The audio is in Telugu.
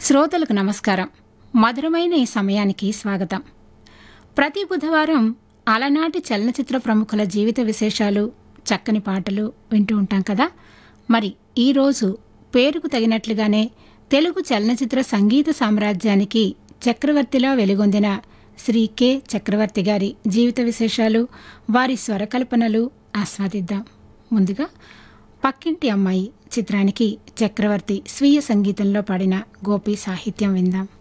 శ్రోతలకు నమస్కారం మధురమైన ఈ సమయానికి స్వాగతం ప్రతి బుధవారం అలనాటి చలనచిత్ర ప్రముఖుల జీవిత విశేషాలు చక్కని పాటలు వింటూ ఉంటాం కదా మరి ఈరోజు పేరుకు తగినట్లుగానే తెలుగు చలనచిత్ర సంగీత సామ్రాజ్యానికి చక్రవర్తిలా వెలుగొందిన శ్రీ కె చక్రవర్తి గారి జీవిత విశేషాలు వారి స్వరకల్పనలు ఆస్వాదిద్దాం ముందుగా పక్కింటి అమ్మాయి చిత్రానికి చక్రవర్తి స్వీయ సంగీతంలో పాడిన గోపి సాహిత్యం విందాం